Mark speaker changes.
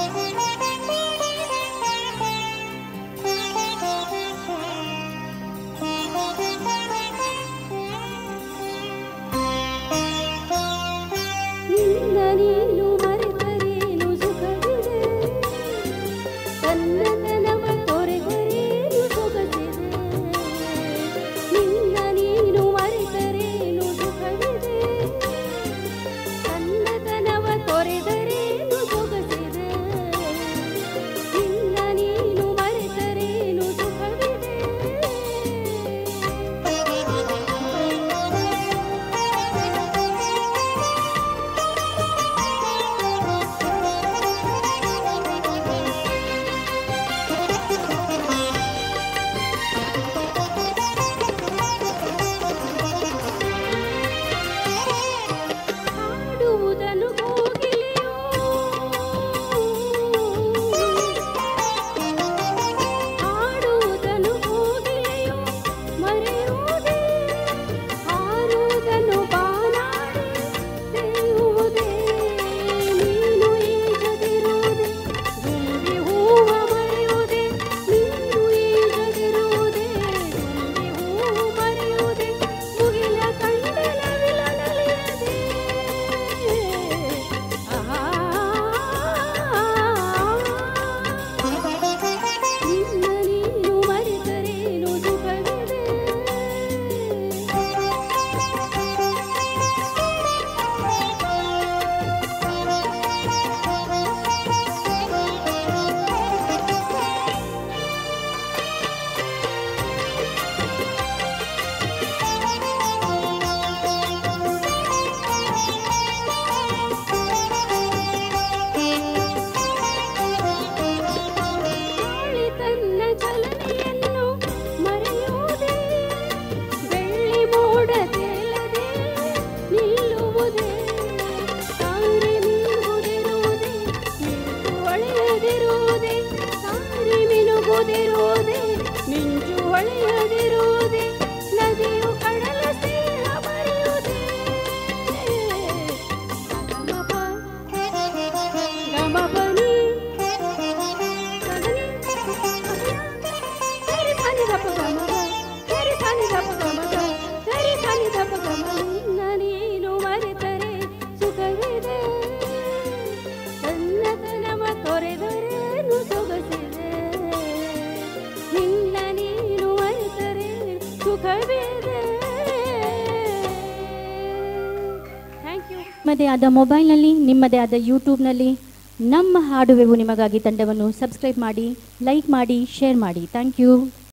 Speaker 1: ನಿನ್ನ ನೀನು ಮರೆತರೇನು ಸುಖವಿದೆ ತನ್ನತನವ ತೊರೆದರೇನು ಸೊಗಸಿದೆ ನಿನ್ನ ನೀನು ಮರೆತರೇನು ಸುಖವಿದೆ ತನ್ನತನವ ತೊರೆದರೇನು ಸೊಗಸಿದೆ ನಿನ್ನ ನೀನು ಮರೆತರೇನು ಸುಖವಿದೆ ಹಾಡುವುದನ್ನು ಕೋಗಿಲೆಯೋ ಹಾಡುವುದನ್ನು ಕೋಗಿಲೆಯೋ ಮರೆಯುವುದೇ ಹಾರುವುದನ್ನು ಬಾನಾಡಿ ತೆರೆಯುವುದೇ ನೀನು ಈಜದಿರುವುದೇ ಗುಂಡಿ ಹೂವ ಮರೆಯುವುದೇ ನೀನು ಈಜದಿರುವುದೇ ಗುಂಡಿ ಹೂವು ಮರೆಯುವುದೇ ಮುಗಿಲ ಕಂಡಲ ವಿಲನಲಿಯದೆ ನಿನ್ನ ನೀನು ಮರೆತರೇನು ಸುಖವಿದೆ ಗಾಳಿ ತನ್ನ ಚಲನೆಯನ್ನು ಮರೆಯುವುದೇ ಬೆಳ್ಳಿ ಮೋಡ ತೇಲದೆ ನಿಲ್ಲುವುದೇ ಸಾರಿ ಮಿನುಗುದಿರುವುದೇ ಮಿಂಚು ಹೊಳೆಯದಿರುವುದೇ ಸಾರಿ ಮಿನುಗುದಿರುವುದೇ ಮಿಂಚು ಹೊಳೆಯದಿರುವುದೇ ನದಿಯು ಕಡಲ ಸ್ನೇಹ ಮರೆಯುವುದೇ ಗಮಪ ಗಮಪನಿ ನೀನು ಮರೆತರೆ ಸುಖವಿದೆ ತನ್ನತನವ ತೊರೆದರೇನು ಸೊಗಸಿದೆ ನಿನ್ನ ನೀನು ಮರೆತರೆ ಸುಖವಿದೆ ಥ್ಯಾಂಕ್ ಯು
Speaker 2: ನಿಮ್ಮದೇ ಆದ ಮೊಬೈಲ್ನಲ್ಲಿ ನಿಮ್ಮದೇ ಆದ ಯೂಟ್ಯೂಬ್ನಲ್ಲಿ ನಮ್ಮ ಹಾಡುವೆವು ನಿಮಗಾಗಿ ತಂಡವನ್ನು ಸಬ್ಸ್ಕ್ರೈಬ್ ಮಾಡಿ ಲೈಕ್ ಮಾಡಿ ಶೇರ್ ಮಾಡಿ ಥ್ಯಾಂಕ್ ಯು